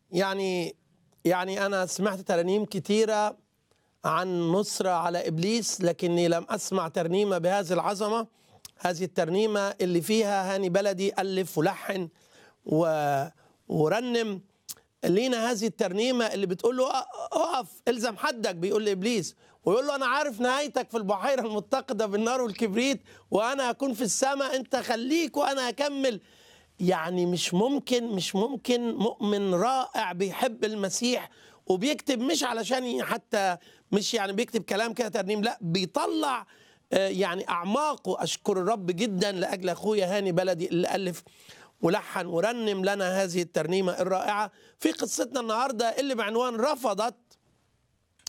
يعني يعني أنا سمعت ترانيم كتيرة عن نصرة على إبليس لكني لم أسمع ترنيمة بهذه العظمة هذه الترنيمة اللي فيها هاني بلدي ألف ولحن و... ورنم لينا هذه الترنيمة اللي بتقول له اقف الزم حدك بيقول لإبليس ويقول له أنا عارف نهايتك في البحيرة المتقدة بالنار والكبريت وأنا هكون في السماء أنت خليك وأنا هكمل يعني مش ممكن مش ممكن مؤمن رائع بيحب المسيح وبيكتب مش علشان حتى مش يعني بيكتب كلام كده ترنيم لا بيطلع يعني اعماقه اشكر الرب جدا لاجل اخويا هاني بلدي اللي الف ولحن ورنم لنا هذه الترنيمه الرائعه في قصتنا النهارده اللي بعنوان رفضت